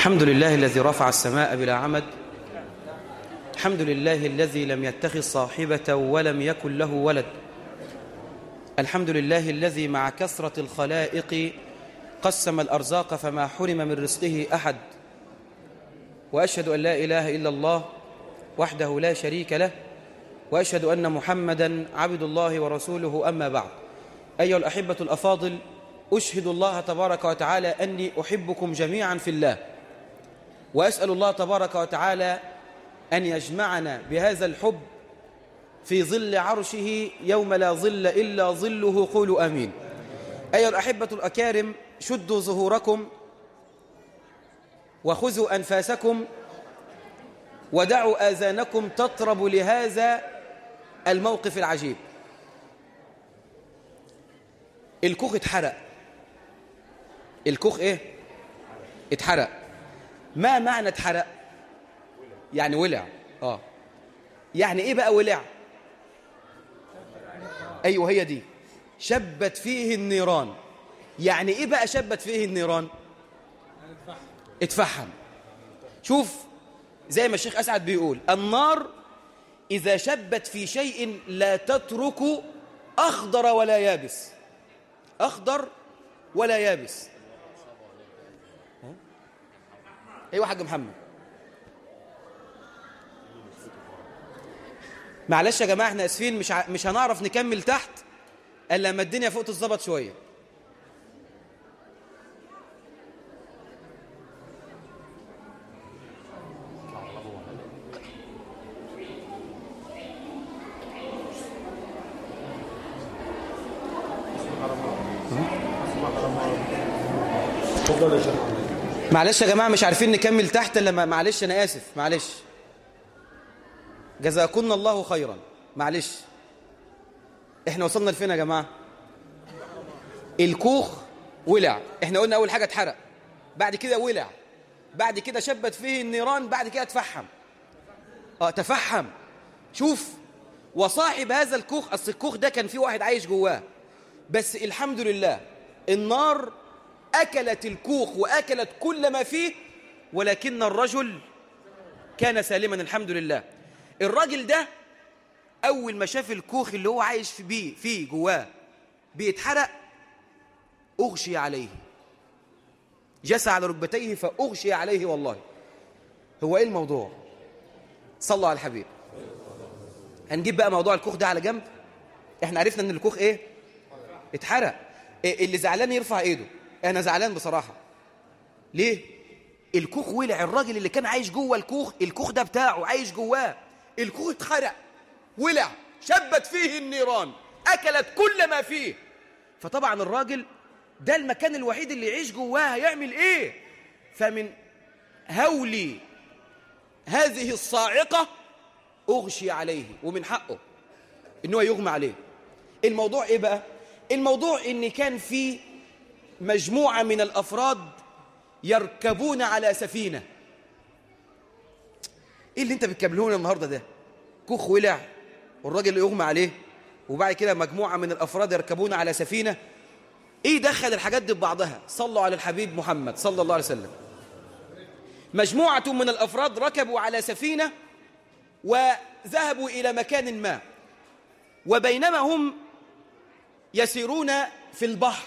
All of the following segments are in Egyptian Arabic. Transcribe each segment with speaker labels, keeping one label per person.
Speaker 1: الحمد لله الذي رفع السماء بلا عمد الحمد لله الذي لم يتخذ صاحبة ولم يكن له ولد الحمد لله الذي مع كثرة الخلائق قسم الأرزاق فما حرم من رزقه أحد وأشهد أن لا إله إلا الله وحده لا شريك له وأشهد أن محمدا عبد الله ورسوله أما بعد أيها الأحبة الأفاضل أشهد الله تبارك وتعالى أني أحبكم جميعا في الله وأسأل الله تبارك وتعالى أن يجمعنا بهذا الحب في ظل عرشه يوم لا ظل إلا ظله قولوا آمين أيها الأحبة الأكارم شدوا ظهوركم وخذوا أنفاسكم ودعوا آذانكم تطرب لهذا الموقف العجيب الكوخ اتحرق الكوخ ايه اتحرق ما معنى اتحرق يعني ولع اه يعني ايه بقى ولع ايوه هي دي شبت فيه النيران يعني ايه بقى شبت فيه النيران اتفحم شوف زي ما الشيخ اسعد بيقول النار اذا شبت في شيء لا تترك اخضر ولا يابس اخضر ولا يابس ايوه حاج محمد معلش يا جماعه احنا اسفين مش ع... مش هنعرف نكمل تحت الا لما الدنيا فوق تتظبط شويه معلش يا جماعه مش عارفين نكمل تحت الا ما- معلش انا اسف معلش جزاكن الله خيرا معلش احنا وصلنا لفين يا جماعه الكوخ ولع احنا قلنا اول حاجه اتحرق بعد كده ولع بعد كده شبت فيه النيران بعد كده تفحم اه تفحم شوف وصاحب هذا الكوخ اصل الكوخ ده كان فيه واحد عايش جواه بس الحمد لله النار اكلت الكوخ واكلت كل ما فيه ولكن الرجل كان سالما الحمد لله الراجل ده اول ما شاف الكوخ اللي هو عايش في بيه فيه جواه بيتحرق اغشي عليه جسى على ركبتيه فاغشي عليه والله هو ايه الموضوع صلوا على الحبيب هنجيب بقى موضوع الكوخ ده على جنب احنا عرفنا ان الكوخ ايه اتحرق إيه اللي زعلان يرفع ايده انا زعلان بصراحه ليه الكوخ ولع الراجل اللي كان عايش جوه الكوخ الكوخ ده بتاعه عايش جواه الكوخ اتحرق ولع شبت فيه النيران اكلت كل ما فيه فطبعا الراجل ده المكان الوحيد اللي يعيش جواه هيعمل ايه فمن هول هذه الصاعقه اغشي عليه ومن حقه ان هو يغمى عليه الموضوع ايه بقى الموضوع ان كان في مجموعه من الافراد يركبون على سفينه ايه اللي انت بتكملونه النهارده ده كوخ ولع والراجل يغمى عليه وبعد كده مجموعه من الافراد يركبون على سفينه ايه دخل الحاجات دي ببعضها صلوا على الحبيب محمد صلى الله عليه وسلم مجموعه من الافراد ركبوا على سفينه وذهبوا الى مكان ما وبينما هم يسيرون في البحر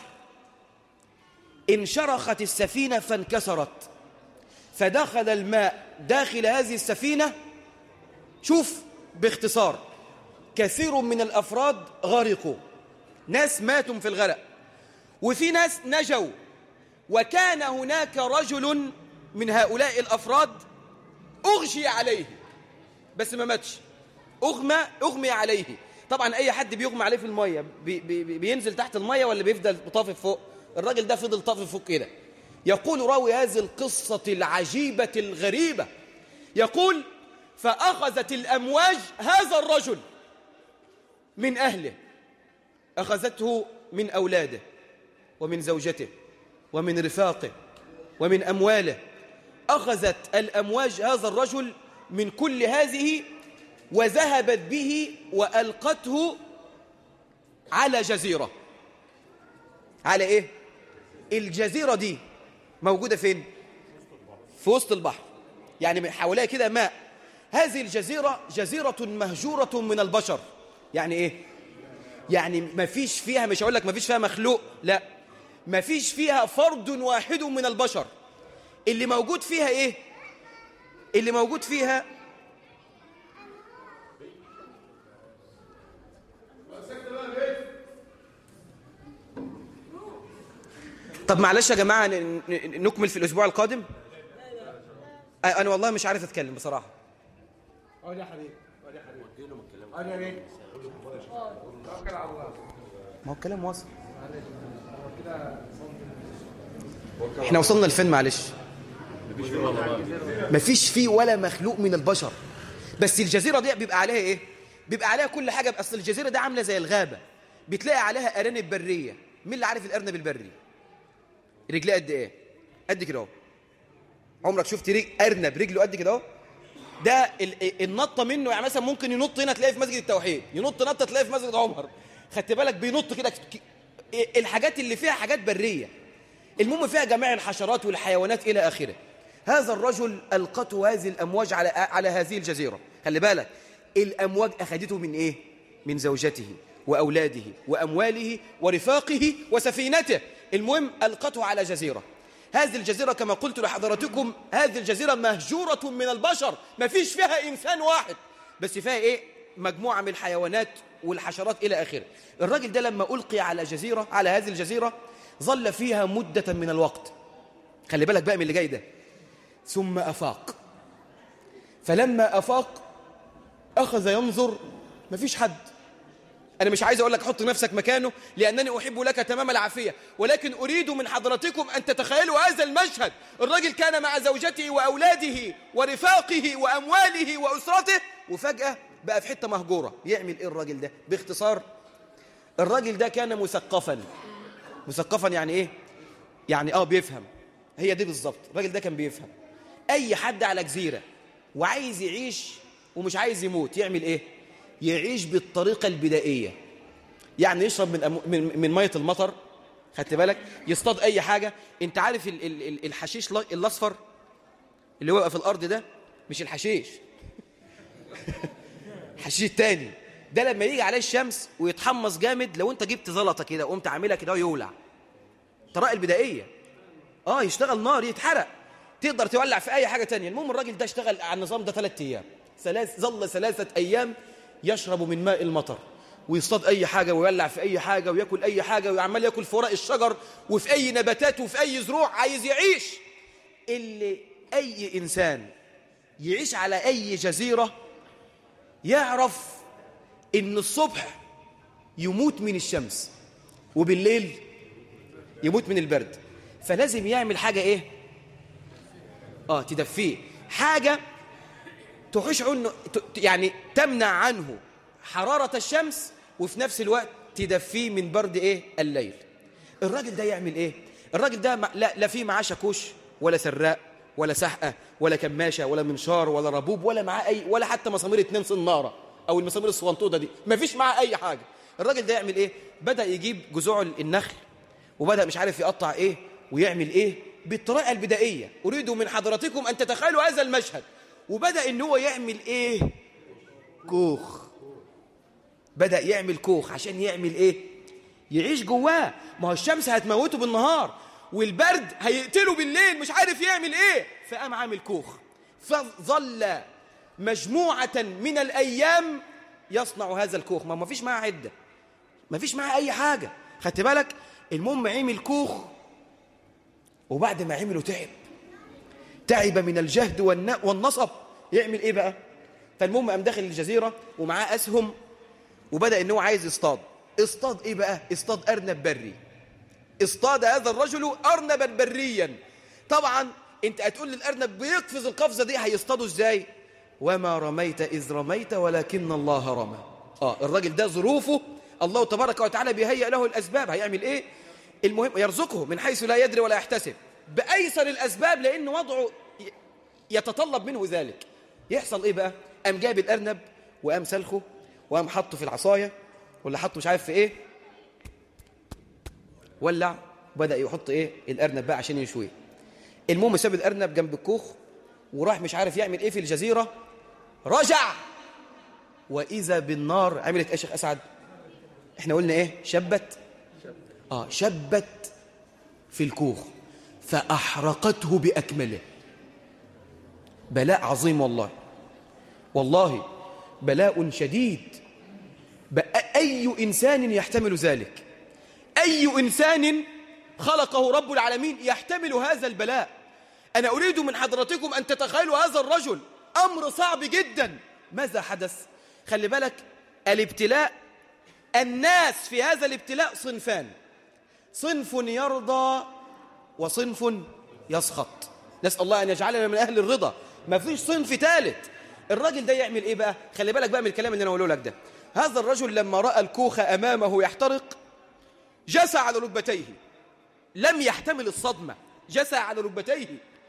Speaker 1: انشرخت السفينة فانكسرت فدخل الماء داخل هذه السفينة شوف باختصار كثير من الأفراد غرقوا ناس ماتوا في الغرق وفي ناس نجوا وكان هناك رجل من هؤلاء الأفراد أغشي عليه بس ما ماتش أغمى أغمي عليه طبعا أي حد بيغمى عليه في المية بي بي بينزل تحت المية ولا بيفضل طافف فوق الراجل ده فضل طافف فوق كده يقول راوي هذه القصة العجيبة الغريبة يقول فأخذت الأمواج هذا الرجل من أهله أخذته من أولاده ومن زوجته ومن رفاقه ومن أمواله أخذت الأمواج هذا الرجل من كل هذه وذهبت به وألقته على جزيرة على إيه؟ الجزيرة دي موجودة فين؟ في وسط البحر يعني من حواليها كده ماء هذه الجزيرة جزيرة مهجورة من البشر يعني ايه يعني ما فيش فيها مش هقول لك ما فيش فيها مخلوق لا ما فيش فيها فرد واحد من البشر اللي موجود فيها ايه اللي موجود فيها طب معلش يا جماعة ن- ن- نكمل في الأسبوع القادم أ- أنا والله مش عارف أتكلم بصراحة
Speaker 2: اقعد يا حبيبي اقعد يا حبيبي اقعد يا بيه توكل على الله
Speaker 1: ما هو الكلام واصل احنا وصلنا لفين معلش مفيش فيه ولا مخلوق من البشر بس الجزيرة دي بيبقى عليها ايه بيبقى عليها كل حاجة اصل الجزيرة دي عاملة زي الغابة بتلاقي عليها أرانب برية مين اللي عارف الأرنب البري رجليه قد ايه قد كده اهو عمرك شفت رجل أرنب رجله قد كده اهو ده ال- النطه منه يعني مثلا ممكن ينط هنا تلاقيه في مسجد التوحيد ينط نطه تلاقيه في مسجد عمر خدت بالك بينط كده ك- ك- الحاجات اللي فيها حاجات بريه المهم فيها جميع الحشرات والحيوانات الى اخره هذا الرجل القته هذه الامواج على على هذه الجزيره خلي بالك الامواج اخذته من ايه من زوجته واولاده وامواله ورفاقه وسفينته المهم القته على جزيره هذه الجزيرة كما قلت لحضراتكم هذه الجزيرة مهجورة من البشر ما فيش فيها إنسان واحد بس فيها إيه مجموعة من الحيوانات والحشرات إلى آخره الراجل ده لما ألقي على جزيرة على هذه الجزيرة ظل فيها مدة من الوقت خلي بالك بقى من اللي جاي ده ثم أفاق فلما أفاق أخذ ينظر ما فيش حد أنا مش عايز أقول لك حط نفسك مكانه لأنني أحب لك تمام العافية ولكن أريد من حضرتكم أن تتخيلوا هذا المشهد الرجل كان مع زوجته وأولاده ورفاقه وأمواله وأسرته وفجأة بقى في حتة مهجورة يعمل إيه الراجل ده باختصار الراجل ده كان مثقفا مثقفا يعني إيه يعني آه بيفهم هي دي بالظبط الراجل ده كان بيفهم أي حد على جزيرة وعايز يعيش ومش عايز يموت يعمل إيه يعيش بالطريقة البدائية يعني يشرب من أمو... من من ميه المطر خدت بالك يصطاد اي حاجه انت عارف ال... ال... ال- الحشيش لا- الاصفر اللي هو في الارض ده مش الحشيش الحشيش التاني ده لما يجي عليه الشمس ويتحمص جامد لو انت جبت زلطه كده وقمت عاملها كده يولع الطريقه البدائيه اه يشتغل نار يتحرق تقدر تولع في اي حاجه تانية المهم الراجل ده اشتغل على النظام ده ثلاث ايام ثلاث ظل ثلاثه ايام يشرب من ماء المطر ويصطاد اي حاجه ويولع في اي حاجه وياكل اي حاجه ويعمل ياكل في ورق الشجر وفي اي نباتات وفي اي زروع عايز يعيش اللي اي انسان يعيش على اي جزيره يعرف ان الصبح يموت من الشمس وبالليل يموت من البرد فلازم يعمل حاجة ايه اه تدفيه حاجة تحوش عنه ت- يعني تمنع عنه حرارة الشمس وفي نفس الوقت تدفيه من برد ايه الليل الراجل ده يعمل ايه الراجل ده ما- لا, لا فيه معاه شاكوش ولا سراء ولا سحقة ولا كماشة ولا منشار ولا ربوب ولا معاه اي ولا حتى مسامير اتنين صنارة او المسامير الصوانطوطة دي مفيش معاه اي حاجة الراجل ده يعمل ايه بدأ يجيب جذوع النخل وبدأ مش عارف يقطع ايه ويعمل ايه بالطريقة البدائية اريد من حضراتكم ان تتخيلوا هذا المشهد وبدأ ان هو يعمل ايه كوخ بدأ يعمل كوخ عشان يعمل ايه يعيش جواه ما هو الشمس هتموته بالنهار والبرد هيقتله بالليل مش عارف يعمل ايه فقام عامل كوخ فظل مجموعة من الأيام يصنع هذا الكوخ ما ما فيش معاه عدة ما فيش معاه أي حاجة خدت بالك المهم عمل كوخ وبعد ما عمله تعب تعب من الجهد والن- والنصب يعمل ايه بقى فالمهم قام داخل الجزيرة ومعاه أسهم وبدأ ان هو عايز يصطاد اصطاد ايه بقى اصطاد أرنب بري اصطاد هذا الرجل أرنبا بريا طبعا انت هتقول للأرنب بيقفز القفزة دي هيصطاده ازاي وما رميت إذ رميت ولكن الله رمى اه الراجل ده ظروفه الله تبارك وتعالى بيهيئ له الأسباب هيعمل ايه المهم يرزقه من حيث لا يدري ولا يحتسب بأيسر الأسباب لأن وضعه ي- يتطلب منه ذلك يحصل ايه بقى قام جايب الأرنب وقام سلخه وقام حطه في العصاية ولا حطه مش عارف في ايه ولع وبدأ يحط ايه الأرنب بقى عشان يشويه المهم ساب الأرنب جنب الكوخ وراح مش عارف يعمل ايه في الجزيرة رجع وإذا بالنار عملت ايه يا شيخ أسعد احنا قلنا ايه شبت اه شبت في الكوخ فأحرقته بأكمله بلاء عظيم والله والله بلاء شديد أي إنسان يحتمل ذلك أي إنسان خلقه رب العالمين يحتمل هذا البلاء أنا أريد من حضرتكم أن تتخيلوا هذا الرجل أمر صعب جدا ماذا حدث؟ خلي بالك الابتلاء الناس في هذا الابتلاء صنفان صنف يرضى وصنف يسخط نسأل الله أن يجعلنا من أهل الرضا ما فيش صنف ثالث الراجل ده يعمل إيه بقى خلي بالك بقى من الكلام اللي أنا أقوله لك ده هذا الرجل لما رأى الكوخ أمامه يحترق جسى على ركبتيه لم يحتمل الصدمة جسى على ركبتيه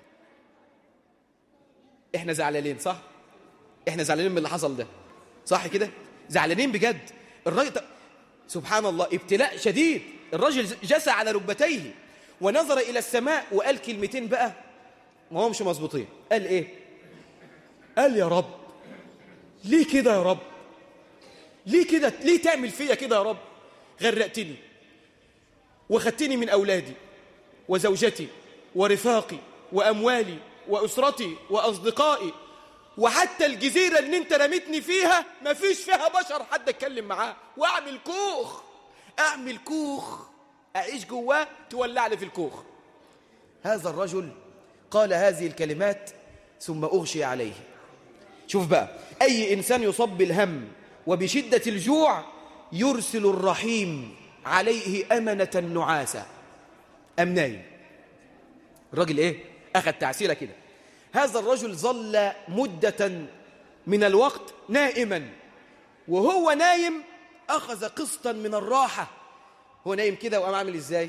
Speaker 1: احنا زعلانين صح احنا زعلانين من اللي حصل ده صح كده زعلانين بجد الراجل سبحان الله ابتلاء شديد الرجل جسى على ركبتيه ونظر إلى السماء وقال كلمتين بقى ما همش مظبوطين قال ايه قال يا رب ليه كده يا رب ليه كده ليه تعمل فيا كده يا رب غرقتني وخدتني من أولادي وزوجتي ورفاقي وأموالي وأسرتي وأصدقائي وحتى الجزيرة اللي انت رميتني فيها ما فيش فيها بشر حد اتكلم معاه واعمل كوخ اعمل كوخ اعيش جواه تولع لي في الكوخ هذا الرجل قال هذه الكلمات ثم أغشي عليه شوف بقى أي إنسان يصب بالهم وبشدة الجوع يرسل الرحيم عليه أمنة نعاسة أم نايم الراجل إيه أخذ تعسيرة كده هذا الرجل ظل مدة من الوقت نائما وهو نايم أخذ قسطا من الراحة هو نايم كده وقام عامل إزاي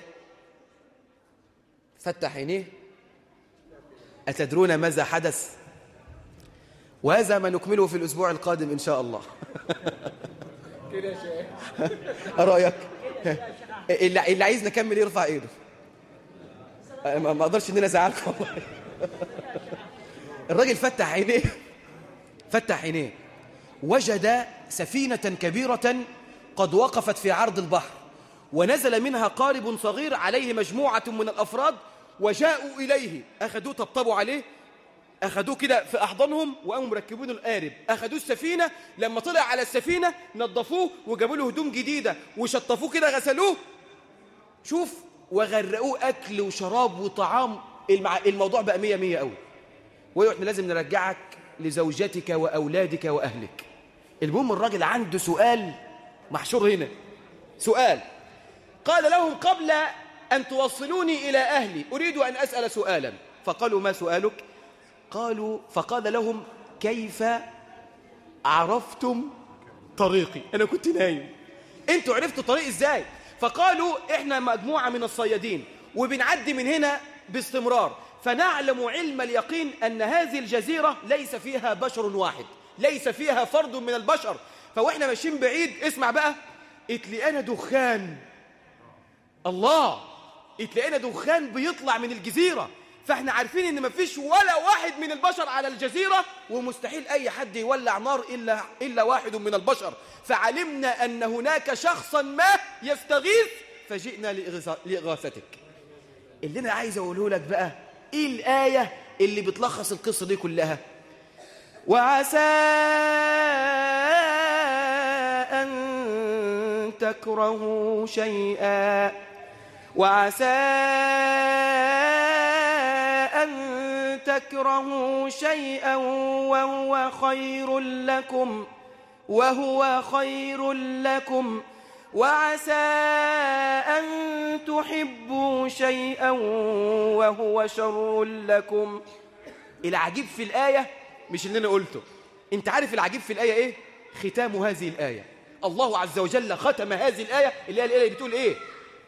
Speaker 1: فتح عينيه أتدرون ماذا حدث وهذا ما نكمله في الأسبوع القادم إن شاء الله
Speaker 2: كده يا شيخ
Speaker 1: رأيك اللي اللي عايز نكمل يرفع ايده ما ما اقدرش ان انا ازعلكم والله الراجل فتح عينيه فتح عينيه وجد سفينة كبيرة قد وقفت في عرض البحر ونزل منها قارب صغير عليه مجموعة من الأفراد وجاءوا إليه أخذوه طبطبوا عليه أخذوه كده في أحضانهم وقاموا مركبين القارب أخذوه السفينة لما طلع على السفينة نظفوه وجابوا له هدوم جديدة وشطفوه كده غسلوه شوف وغرقوه أكل وشراب وطعام المع... الموضوع بقى مية مية قوي وإحنا لازم نرجعك لزوجتك وأولادك وأهلك المهم الراجل عنده سؤال محشور هنا سؤال قال لهم قبل أن توصلوني إلى أهلي أريد أن أسأل سؤالا فقالوا ما سؤالك قالوا فقال لهم كيف عرفتم طريقي أنا كنت نايم أنتوا عرفتوا طريقي إزاي فقالوا إحنا مجموعة من الصيادين وبنعدي من هنا باستمرار فنعلم علم اليقين أن هذه الجزيرة ليس فيها بشر واحد ليس فيها فرد من البشر فوإحنا ماشيين بعيد اسمع بقى اتلقانا دخان الله اتلقينا دخان بيطلع من الجزيرة فاحنا عارفين ان مفيش ولا واحد من البشر على الجزيرة ومستحيل اي حد يولع نار الا, إلا واحد من البشر فعلمنا ان هناك شخصا ما يستغيث فجئنا لإغاث- لإغاثتك اللي انا عايز اقوله لك بقى ايه الآية اللي بتلخص القصة دي كلها وعسى أن تكرهوا شيئا وعسى أن تكرهوا شيئا وهو خير لكم وهو خير لكم وعسى أن تحبوا شيئا وهو شر لكم العجيب في الآية مش اللي أنا قلته أنت عارف العجيب في الآية إيه؟ ختام هذه الآية الله عز وجل ختم هذه الآية اللي هي الآية اللي بتقول إيه؟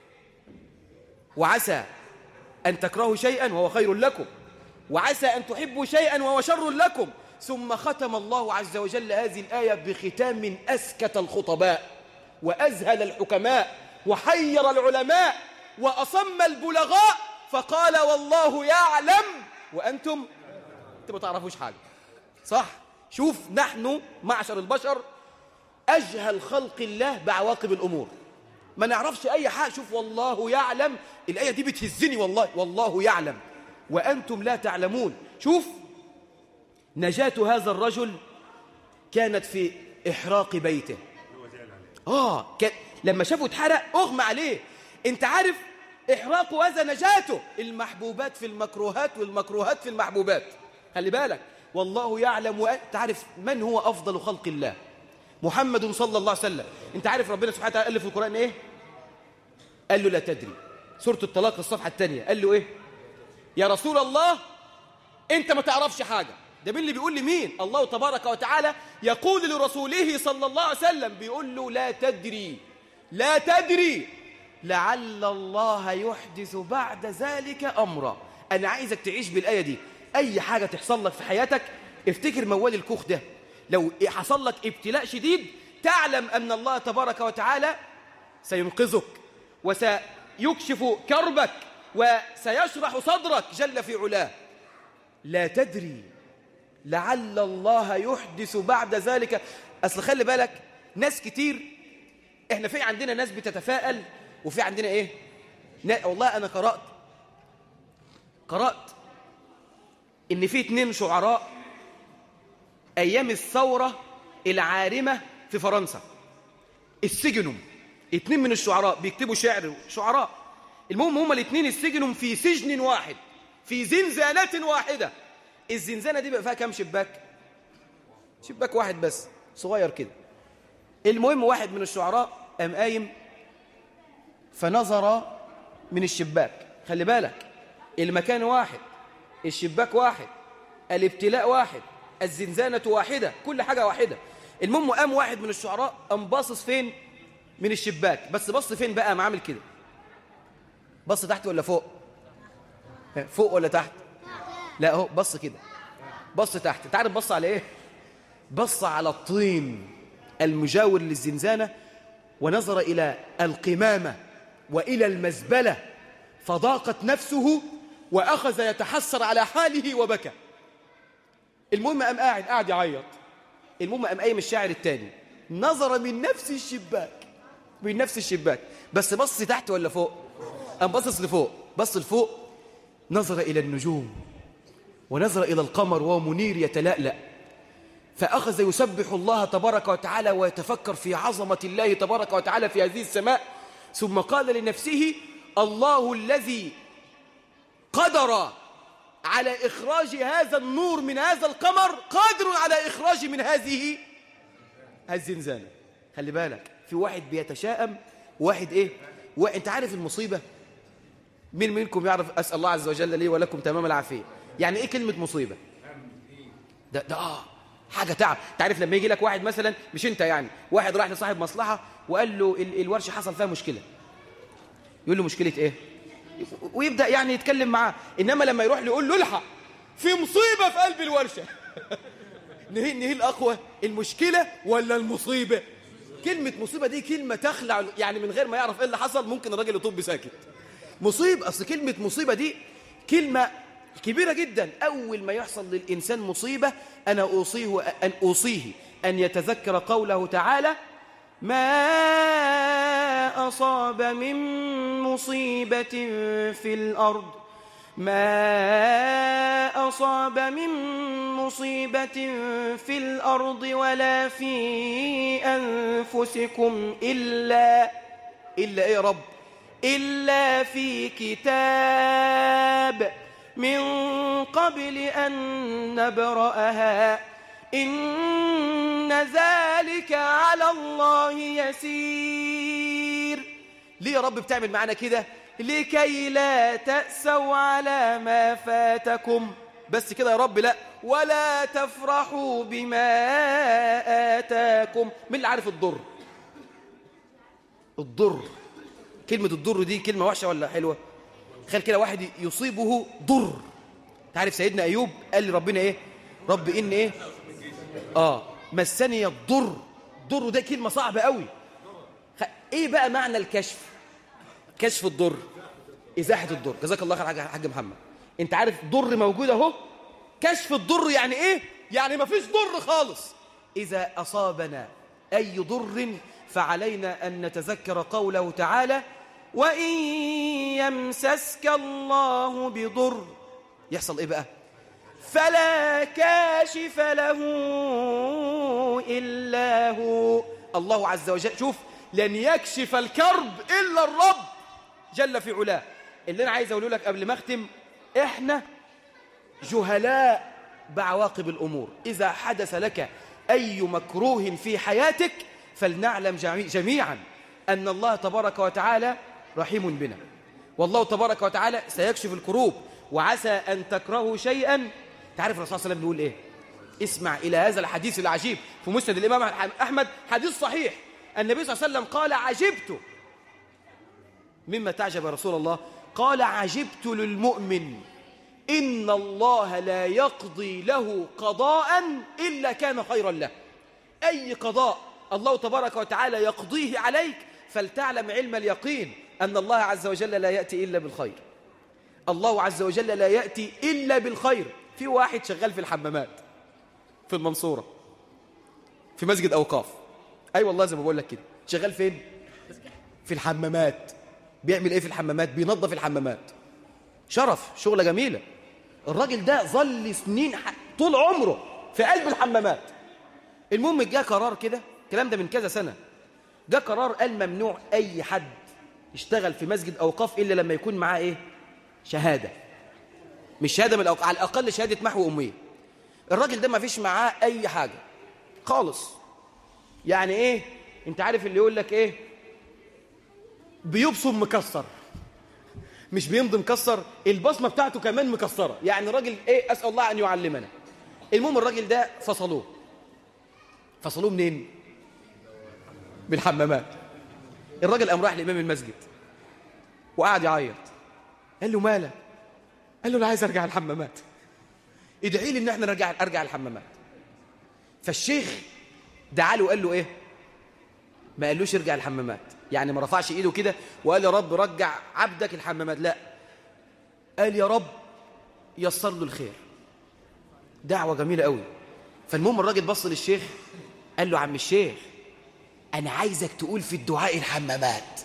Speaker 1: وعسى أن تكرهوا شيئا وهو خير لكم وعسى أن تحبوا شيئا وهو شر لكم ثم ختم الله عز وجل هذه الآية بختام أسكت الخطباء وأذهل الحكماء وحير العلماء وأصم البلغاء فقال والله يعلم وأنتم انت ما تعرفوش حاجه صح شوف نحن معشر البشر اجهل خلق الله بعواقب الامور ما نعرفش اي حاجه شوف والله يعلم الايه دي بتهزني والله والله يعلم وانتم لا تعلمون شوف نجاه هذا الرجل كانت في احراق بيته اه كان لما شافه اتحرق اغمى عليه انت عارف احراق هذا نجاته المحبوبات في المكروهات والمكروهات في المحبوبات خلي بالك والله يعلم وانت عارف من هو افضل خلق الله محمد صلى الله عليه وسلم انت عارف ربنا سبحانه وتعالى قال له في القران ايه قال له لا تدري سوره الطلاق الصفحه الثانيه قال له ايه يا رسول الله انت ما تعرفش حاجه ده مين اللي بيقول لي مين الله تبارك وتعالى يقول لرسوله صلى الله عليه وسلم بيقول له لا تدري لا تدري لعل الله يحدث بعد ذلك امرا انا عايزك تعيش بالايه دي اي حاجه تحصل لك في حياتك افتكر موال الكوخ ده لو حصل لك ابتلاء شديد تعلم ان الله تبارك وتعالى سينقذك وسيكشف كربك وسيشرح صدرك جل في علاه لا تدري لعل الله يحدث بعد ذلك اصل خلي بالك ناس كتير احنا في عندنا ناس بتتفائل وفي عندنا ايه نا... والله انا قرات قرات ان في اتنين شعراء ايام الثوره العارمه في فرنسا السجنوا اتنين من الشعراء بيكتبوا شعر شعراء المهم هما الاتنين السجنوا في سجن واحد في زنزانة واحدة الزنزانة دي بقى فيها كام شباك شباك واحد بس صغير كده المهم واحد من الشعراء قام قايم فنظر من الشباك خلي بالك المكان واحد الشباك واحد الابتلاء واحد الزنزانة واحدة كل حاجة واحدة المهم قام واحد من الشعراء قام باصص فين من الشباك بس بص فين بقى قام عامل كده بص تحت ولا فوق فوق ولا تحت لا اهو بص كده بص تحت انت عارف بص على ايه بص على الطين المجاور للزنزانة ونظر إلى القمامة وإلى المزبلة فضاقت نفسه وأخذ يتحسر على حاله وبكى المهم قام قاعد قاعد يعيط المهم قام قايم الشاعر التاني نظر من نفس الشباك من نفس الشباك بس بص تحت ولا فوق قام باصص لفوق بص لفوق نظر إلى النجوم ونظر إلى القمر وهو منير يتلألأ فأخذ يسبح الله تبارك وتعالى ويتفكر في عظمة الله تبارك وتعالى في هذه السماء ثم قال لنفسه الله الذي قدر على إخراج هذا النور من هذا القمر قادر على إخراج من هذه الزنزانة خلي بالك في واحد بيتشائم واحد إيه وانت عارف المصيبة مين منكم يعرف أسأل الله عز وجل لي ولكم تمام العافية يعني إيه كلمة مصيبة ده ده آه حاجة تعب تعرف لما يجي لك واحد مثلا مش انت يعني واحد راح لصاحب مصلحة وقال له ال الورشة حصل فيها مشكلة يقول له مشكلة ايه ويبدأ يعني يتكلم معاه انما لما يروح له يقول له الحق في مصيبة في قلب الورشة نهي نهي الأقوى المشكلة ولا المصيبة كلمة مصيبة دي كلمة تخلع يعني من غير ما يعرف ايه اللي حصل ممكن الراجل يطب ساكت مصيبة أصل كلمة مصيبة دي كلمة كبيرة جدا أول ما يحصل للإنسان مصيبة أنا أوصيه أن أوصيه أن يتذكر قوله تعالى ما أصاب من مصيبة في الأرض ما أصاب من مصيبة في الأرض ولا في أنفسكم إلا إلا إيه يا رب إلا في كتاب من قبل أن نبرأها إن ذلك على الله يسير ليه يا رب بتعمل معنا كده لكي لا تأسوا على ما فاتكم بس كده يا رب لا ولا تفرحوا بما آتاكم مين اللي عارف الضر الضر كلمة الضر دي كلمة وحشة ولا حلوة تخيل كده واحد يصيبه ضر تعرف سيدنا أيوب قال لربنا إيه رب إن إيه آه مسني الضر الضر ده كلمة صعبة قوي خ... إيه بقى معنى الكشف كشف الضر إزاحة الضر جزاك الله خير حاج حاج محمد أنت عارف ضر موجود أهو كشف الضر يعني ايه يعني ما فيش ضر خالص اذا اصابنا اي ضر فعلينا ان نتذكر قوله تعالى وان يمسسك الله بضر يحصل ايه بقى فلا كاشف له الا هو الله عز وجل شوف لن يكشف الكرب الا الرب جل في علاه اللي انا عايز اقوله لك قبل ما اختم احنا جهلاء بعواقب الامور اذا حدث لك اي مكروه في حياتك فلنعلم جميعا ان الله تبارك وتعالى رحيم بنا والله تبارك وتعالى سيكشف الكروب وعسى ان تكرهوا شيئا تعرف الرسول صلى الله عليه وسلم بيقول ايه اسمع الى هذا الحديث العجيب في مسند الامام احمد حديث صحيح النبي صلى الله عليه وسلم قال عجبت مما تعجب يا رسول الله قال عجبت للمؤمن إن الله لا يقضي له قضاء إلا كان خيرا له أي قضاء الله تبارك وتعالى يقضيه عليك فلتعلم علم اليقين أن الله عز وجل لا يأتي إلا بالخير الله عز وجل لا يأتي إلا بالخير في واحد شغال في الحمامات في المنصورة في مسجد أوقاف أي أيوة والله زي ما بقول لك كده شغال فين في الحمامات بيعمل ايه في الحمامات بينظف الحمامات شرف شغله جميله الراجل ده ظل سنين طول عمره في قلب الحمامات المهم جاء قرار كده الكلام ده من كذا سنه جاء قرار قال ممنوع اي حد يشتغل في مسجد اوقاف الا لما يكون معاه ايه شهاده مش شهاده من الأوقاف. على الاقل شهاده محو اميه الراجل ده ما فيش معاه اي حاجه خالص يعني ايه انت عارف اللي يقول لك ايه بيبصم مكسر مش بيمضي مكسر البصمة بتاعته كمان مكسرة يعني الراجل ايه أسأل الله أن يعلمنا المهم الراجل ده فصلوه فصلوه منين بالحمامات الراجل قام راح لإمام المسجد وقعد يعيط قال له مالك قال له انا عايز ارجع الحمامات ادعي لي ان احنا نرجع ارجع الحمامات فالشيخ دعا له وقال له ايه ما قالوش ارجع الحمامات يعني ما رفعش ايده كده وقال يا رب رجع عبدك الحمامات لا قال يا رب يسر له الخير دعوة جميلة قوي فالمهم الراجل بص للشيخ قال له عم الشيخ أنا عايزك تقول في الدعاء الحمامات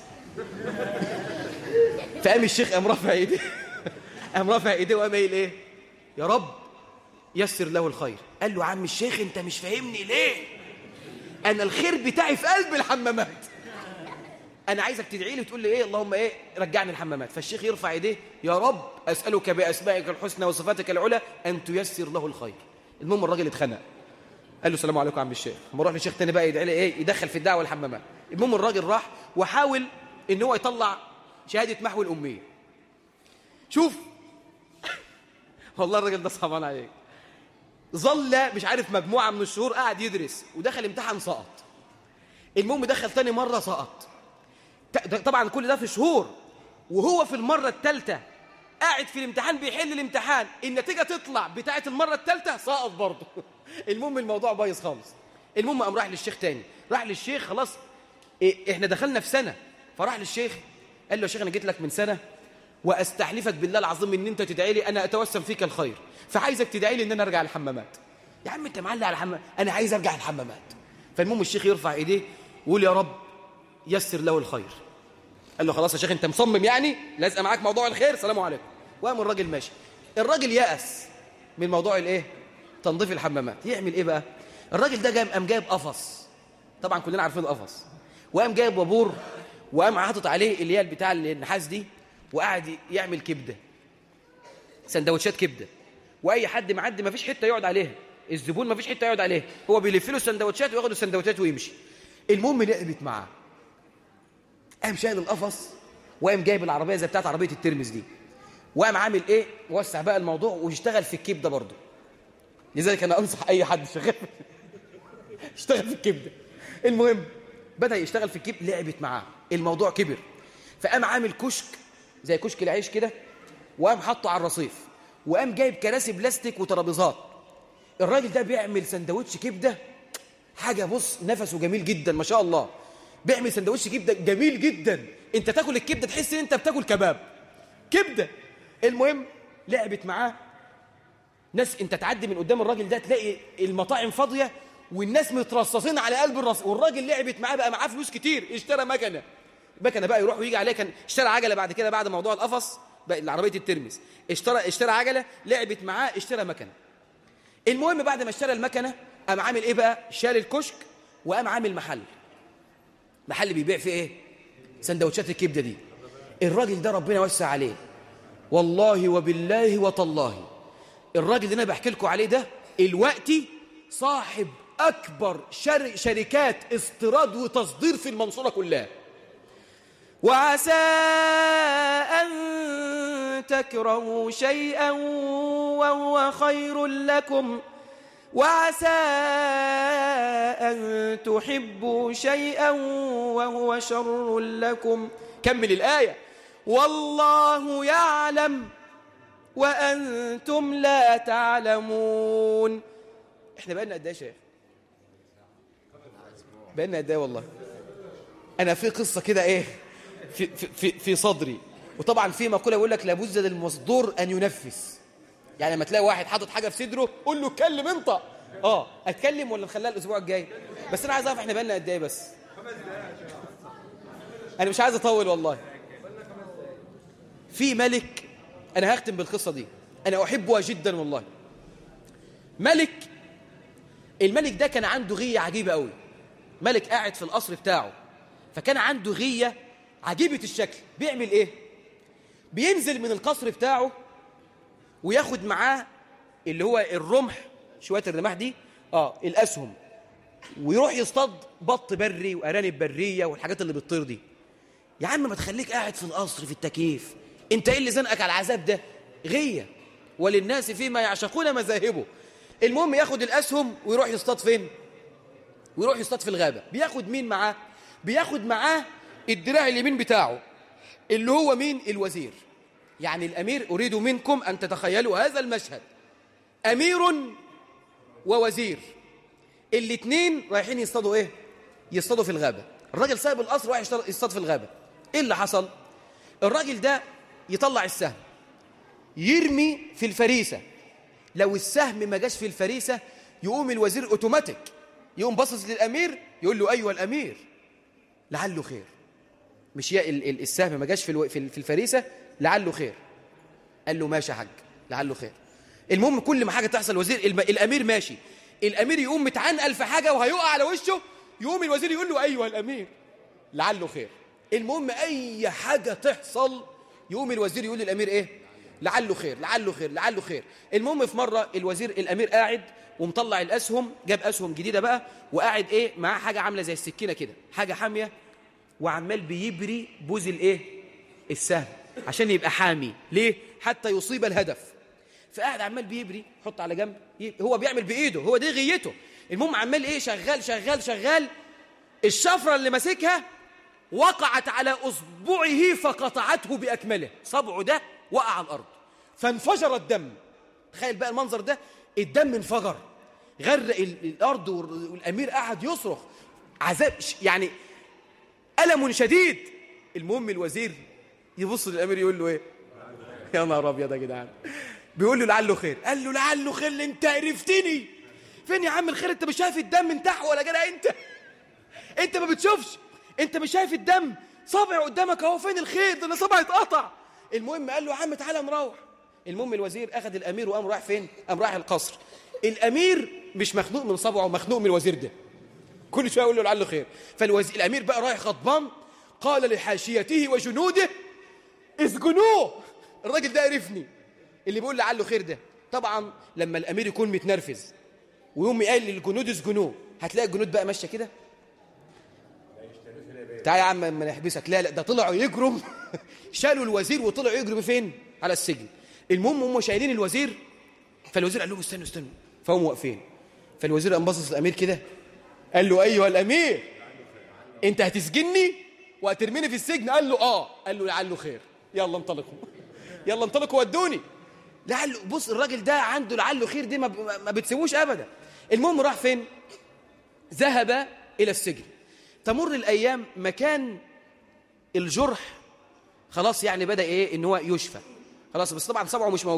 Speaker 1: فقام الشيخ قام رافع ايديه قام رافع ايديه وقام قايل ايه يا رب يسر له الخير قال له عم الشيخ انت مش فاهمني ليه انا الخير بتاعي في قلب الحمامات انا عايزك تدعي لي وتقول لي ايه اللهم ايه رجعني الحمامات فالشيخ يرفع ايديه يا رب اسالك باسمائك الحسنى وصفاتك العلى ان تيسر له الخير المهم الراجل اتخنق قال له السلام عليكم يا عم الشيخ اما اروح للشيخ تاني بقى يدعي لي ايه يدخل في الدعوه الحمامات المهم الراجل راح وحاول ان هو يطلع شهاده محو الاميه شوف والله الراجل ده صعبان عليك ظل مش عارف مجموعه من الشهور قاعد يدرس ودخل امتحان سقط المهم دخل تاني مره سقط طبعا كل ده في شهور وهو في المرة الثالثة قاعد في الامتحان بيحل الامتحان النتيجة تطلع بتاعة المرة الثالثة سقط برضه المهم الموضوع بايظ خالص المهم قام راح للشيخ تاني راح للشيخ خلاص إيه احنا دخلنا في سنة فراح للشيخ قال له يا شيخ انا جيت لك من سنة واستحلفك بالله العظيم ان انت تدعي لي انا اتوسم فيك الخير فعايزك تدعي لي ان انا ارجع الحمامات يا عم انت معلق على الحمام انا عايز ارجع الحمامات فالمهم الشيخ يرفع ايديه ويقول يا رب يسر له الخير قال له خلاص يا شيخ انت مصمم يعني لازق معاك موضوع الخير سلام عليكم وقام الراجل ماشي الراجل يأس من موضوع الايه تنظيف الحمامات يعمل ايه بقى الراجل ده جاي قام جايب قفص طبعا كلنا عارفين القفص وقام جايب وابور وقام حاطط عليه اللي هي بتاع النحاس دي وقعد يعمل كبده سندوتشات كبده واي حد معدي ما فيش حته يقعد عليها الزبون ما فيش حته يقعد عليها هو بيلف له السندوتشات وياخد السندوتشات ويمشي المهم لعبت معاه قام شايل القفص وقام جايب العربيه زي بتاعت عربيه الترمس دي وقام عامل ايه وسع بقى الموضوع ويشتغل في الكبده برضه لذلك انا انصح اي حد شغال يشتغل في الكبده المهم بدا يشتغل في الكبده لعبت معاه الموضوع كبر فقام عامل كشك زي كشك العيش كده وقام حاطه على الرصيف وقام جايب كراسي بلاستيك وترابيزات الراجل ده بيعمل سندوتش كبده حاجه بص نفسه جميل جدا ما شاء الله بيعمل سندوتش كبده جميل جدا انت تاكل الكبده تحس ان انت بتاكل كباب كبده المهم لعبت معاه ناس انت تعدي من قدام الراجل ده تلاقي المطاعم فاضيه والناس مترصصين على قلب الرص والراجل لعبت معاه بقى معاه فلوس كتير اشترى مكنه مكنه بقى يروح ويجي عليه كان اشترى عجله بعد كده بعد موضوع القفص بقى العربيه الترمس اشترى اشترى عجله لعبت معاه اشترى مكنه المهم بعد ما اشترى المكنه قام عامل ايه بقى شال الكشك وقام عامل محل محل بيبيع فيه ايه سندوتشات الكبده دي الراجل ده ربنا وسع عليه والله وبالله وتالله الراجل اللي انا بحكي لكم عليه ده الوقتي صاحب اكبر شر شركات استيراد وتصدير في المنصوره كلها وعسى ان تكرهوا شيئا وهو خير لكم وعسى ان تحبوا شيئا وهو شر لكم كمل الايه والله يعلم وأنتم لا تعلمون احنا بقالنا قد ايه يا شيخ بقالنا قد ايه والله انا في قصه كده ايه في, في, في, في صدري وطبعا في مقوله يقول لك لابد للمصدور ان ينفس يعني لما تلاقي واحد حاطط حاجه في صدره قول له اتكلم انت اه اتكلم ولا نخليها الاسبوع الجاي بس انا عايز اعرف احنا بقالنا قد ايه بس انا مش عايز اطول والله في ملك أنا هختم بالقصة دي أنا أحبها جدا والله ملك الملك ده كان عنده غية عجيبة قوي ملك قاعد في القصر بتاعه فكان عنده غية عجيبة الشكل بيعمل إيه بينزل من القصر بتاعه وياخد معاه اللي هو الرمح شوية الرماح دي آه الأسهم ويروح يصطاد بط بري وأرانب برية والحاجات اللي بتطير دي يا عم ما تخليك قاعد في القصر في التكييف انت ايه اللي زنقك على العذاب ده غية وللناس فيما يعشقون مذاهبه المهم ياخد الأسهم ويروح يصطاد فين ويروح يصطاد في الغابة بياخد مين معاه بياخد معاه الدراع اليمين بتاعه اللي هو مين الوزير يعني الأمير أريد منكم أن تتخيلوا هذا المشهد أمير ووزير الاثنين رايحين يصطادوا ايه يصطادوا في الغابة الراجل سايب القصر رايح يصطاد في الغابة ايه اللي حصل الراجل ده يطلع السهم يرمي في الفريسة لو السهم ما جاش في الفريسة يقوم الوزير اوتوماتيك يقوم باصص للأمير يقول له أيها الأمير لعله خير مش يا السهم ما جاش في في الفريسة لعله خير قال له ماشي يا حاج لعله خير المهم كل ما حاجة تحصل وزير الأمير ماشي الأمير يقوم متعنقل في حاجة وهيقع على وشه يقوم الوزير يقول له أيها الأمير لعله خير المهم أي حاجة تحصل يقوم الوزير يقول للأمير إيه لعله خير لعله خير لعله خير المهم في مرة الوزير الأمير قاعد ومطلع الأسهم جاب أسهم جديدة بقى وقاعد إيه معاه حاجة عاملة زي السكينة كده حاجة حامية وعمال بيبري بوز الإيه السهم عشان يبقى حامي ليه حتى يصيب الهدف فقاعد عمال بيبري حط على جنب هو بيعمل بإيده هو دي غيته المهم عمال إيه شغال شغال شغال الشفرة اللي ماسكها وقعت على أصبعه فقطعته بأكمله صبعه ده وقع على الأرض فانفجر الدم تخيل بقى المنظر ده الدم انفجر غرق الأرض والأمير قعد يصرخ عذاب يعني ألم شديد المهم الوزير يبص للأمير يقول له إيه يا نهار أبيض يا جدعان بيقول له لعله خير قال له لعله خير انت عرفتني فين يا عم الخير انت مش شايف الدم من تحت ولا جدع انت انت ما بتشوفش انت مش شايف الدم صابع قدامك اهو فين الخير ده انا صبعي اتقطع المهم قال له يا عم تعالى نروح المهم الوزير اخذ الامير وقام رايح فين قام رايح القصر الامير مش مخنوق من صبعه مخنوق من الوزير ده كل شويه يقول له لعله خير فالوزير الامير بقى رايح غضبان قال لحاشيته وجنوده اسجنوه الراجل ده عرفني اللي بيقول لعله خير ده طبعا لما الامير يكون متنرفز ويقوم قال للجنود اسجنوه هتلاقي الجنود بقى ماشيه كده تعال يا عم اما نحبسك لا لا ده طلعوا يجروا شالوا الوزير وطلعوا يجروا فين على السجن المهم هم شايلين الوزير فالوزير قال لهم استنوا استنوا فهم واقفين فالوزير قام باصص للامير كده قال له ايها الامير انت هتسجني وهترميني في السجن قال له اه قال له لعله خير يلا انطلقوا يلا انطلقوا ودوني لعله بص الراجل ده عنده لعله خير دي ما, ما بتسيبوش ابدا المهم راح فين ذهب الى السجن تمر الايام مكان الجرح خلاص يعني بدا ايه ان هو يشفى خلاص بس طبعا صبعه مش موجود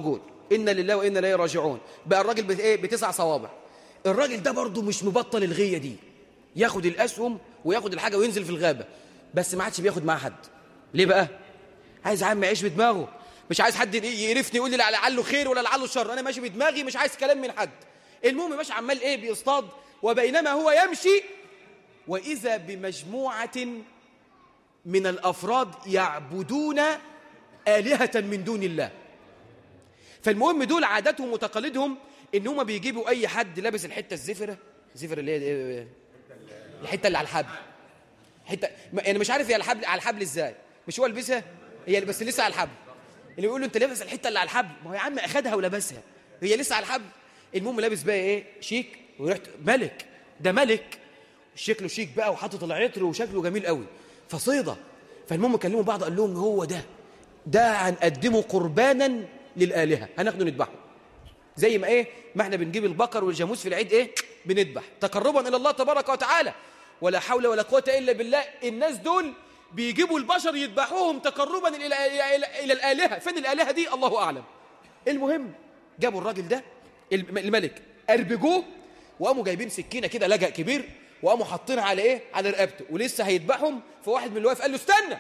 Speaker 1: إنا لله وإنا إليه راجعون بقى الراجل بت- إيه بتسع صوابع الراجل ده برضه مش مبطل الغية دي ياخد الأسهم وياخد الحاجة وينزل في الغابة بس ما عادش بياخد معاه حد ليه بقى عايز عم يعيش بدماغه مش عايز حد يقرفني يقول لي لا لعله خير ولا لعله شر انا ماشي بدماغي مش عايز كلام من حد المهم ماشي عمال ايه بيصطاد وبينما هو يمشي واذا بمجموعه من الافراد يعبدون الهه من دون الله فالمهم دول عاداتهم وتقاليدهم ان هم بيجيبوا اي حد لابس الحته الزفره الزفره اللي هي إيه؟ الحته اللي على الحبل حته ما- انا مش عارف هي على الحبل على الحبل ازاي مش هو لبسها هي بس لسه على الحبل اللي بيقول له انت لابس الحته اللي على الحبل ما هو يا عم اخدها ولبسها هي لسه على الحبل المهم لابس بقى ايه شيك وريحته ملك ده ملك شكله شيك بقى وحاطط العطر وشكله جميل قوي فصيده فالمهم كلموا بعض قال لهم هو ده ده هنقدمه قربانا للالهه هناخده نذبحه زي ما ايه ما احنا بنجيب البقر والجاموس في العيد ايه بنذبح تقربا الى الله تبارك وتعالى ولا حول ولا قوه الا بالله الناس دول بيجيبوا البشر يذبحوهم تقربا الى الى, إلى, إلى الالهه فين الالهه دي الله اعلم المهم جابوا الراجل ده الم- الملك اربجوه وقاموا جايبين سكينه كده لجأ كبير وقاموا حاطينها على ايه على رقبته ولسه هيذبحهم فواحد من اللي واقف قال له استنى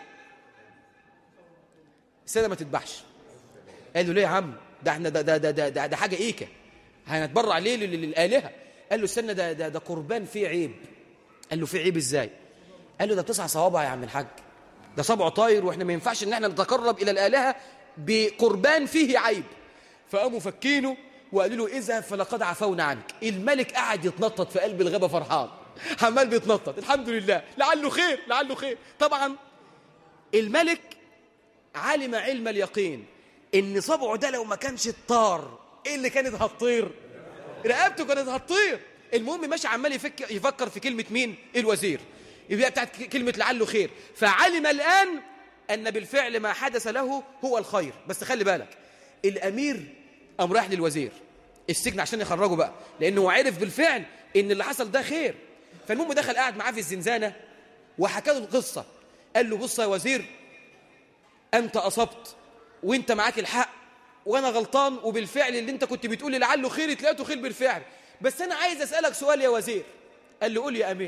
Speaker 1: استنى ما تذبحش قال له ليه يا عم ده احنا ده ده ده ده, ده, ده حاجه ايكه هنتبرع ليه لل- للالهه قال له استنى ده ده ده قربان فيه عيب قال له فيه عيب ازاي قال له ده بتسع صوابع يا عم الحاج ده صبعه طاير واحنا ما ينفعش ان احنا نتقرب الى الالهه بقربان فيه عيب فقاموا فكينه وقالوا له اذهب فلقد عفونا عنك الملك قعد يتنطط في قلب الغابه فرحان عمال بيتنطط الحمد لله لعله خير لعله خير طبعا الملك علم علم اليقين ان صبعه ده لو ما كانش الطار ايه اللي كانت هتطير رقبته كانت هتطير المهم ماشي عمال يفك يفكر في كلمه مين الوزير يبقى بتاعت كلمه لعله خير فعلم الان ان بالفعل ما حدث له هو الخير بس خلي بالك الامير قام رايح للوزير السجن عشان يخرجه بقى لانه هو عرف بالفعل ان اللي حصل ده خير فالمهم دخل قاعد معاه في الزنزانه وحكى له القصه قال له بص يا وزير أنت أصبت وأنت معاك الحق وأنا غلطان وبالفعل اللي أنت كنت بتقول لي لعله خير تلاقيته خير بالفعل بس أنا عايز أسألك سؤال يا وزير قال له قول يا أمير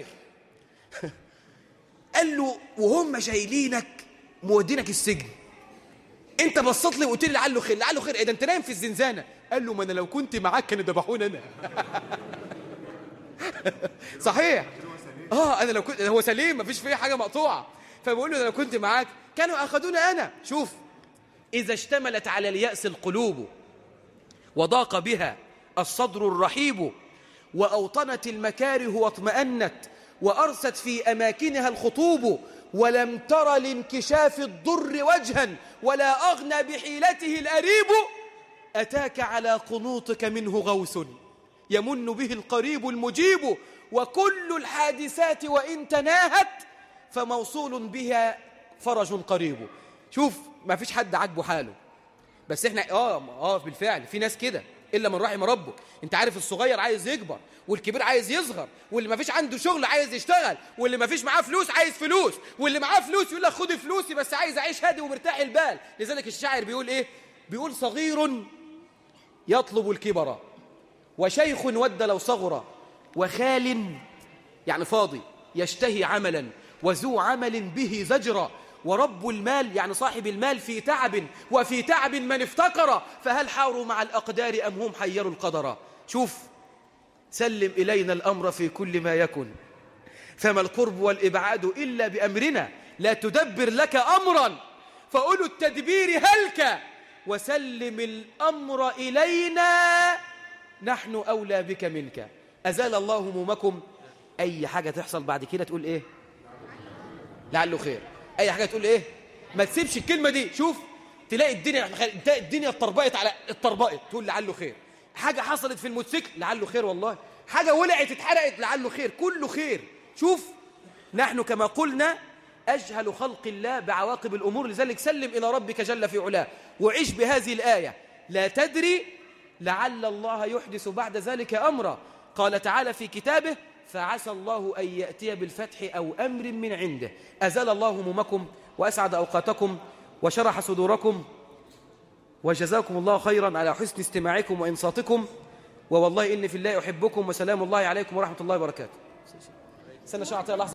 Speaker 1: قال له وهم شايلينك مودينك السجن انت بصيت لي وقلت لي لعله خير لعله خير ايه ده انت نايم في الزنزانه قال له ما انا لو كنت معاك كانوا ذبحوني انا صحيح اه انا لو كنت هو سليم مفيش فيه حاجه مقطوعه فبقول له لو كنت معاك كانوا اخذوني انا شوف اذا اشتملت على الياس القلوب وضاق بها الصدر الرحيب واوطنت المكاره واطمانت وارست في اماكنها الخطوب ولم تر لانكشاف الضر وجها ولا اغنى بحيلته الاريب اتاك على قنوطك منه غوث يمن به القريب المجيب وكل الحادثات وإن تناهت فموصول بها فرج قريب شوف ما فيش حد عاجبه حاله بس احنا اه اه بالفعل في ناس كده الا من رحم ربك انت عارف الصغير عايز يكبر والكبير عايز يصغر واللي ما فيش عنده شغل عايز يشتغل واللي ما فيش معاه فلوس عايز فلوس واللي معاه فلوس يقول لك خد فلوسي بس عايز اعيش هادي ومرتاح البال لذلك الشاعر بيقول ايه بيقول صغير يطلب الكبر وشيخ ود لو صغر وخال يعني فاضي يشتهي عملا وذو عمل به زجرا ورب المال يعني صاحب المال في تعب وفي تعب من افتقر فهل حاروا مع الأقدار أم هم حيروا القدر شوف سلم إلينا الأمر في كل ما يكن فما القرب والإبعاد إلا بأمرنا لا تدبر لك أمرا فأولو التدبير هلك وسلم الأمر إلينا نحن أولى بك منك أزال الله همومكم أي حاجة تحصل بعد كده تقول إيه لعله خير أي حاجة تقول إيه ما تسيبش الكلمة دي شوف تلاقي الدنيا تلاقي الدنيا اتطربقت على اتطربقت تقول لعله خير حاجة حصلت في الموتوسيكل لعله خير والله حاجة ولعت اتحرقت لعله خير كله خير شوف نحن كما قلنا أجهل خلق الله بعواقب الأمور لذلك سلم إلى ربك جل في علاه وعيش بهذه الآية لا تدري لعل الله يحدث بعد ذلك أمرا قال تعالى في كتابه فعسى الله أن يأتي بالفتح أو أمر من عنده أزال الله همومكم وأسعد أوقاتكم وشرح صدوركم وجزاكم الله خيرا على حسن استماعكم وإنصاتكم ووالله إني في الله أحبكم وسلام الله عليكم ورحمة الله وبركاته استنى شوية أعطيها لحظة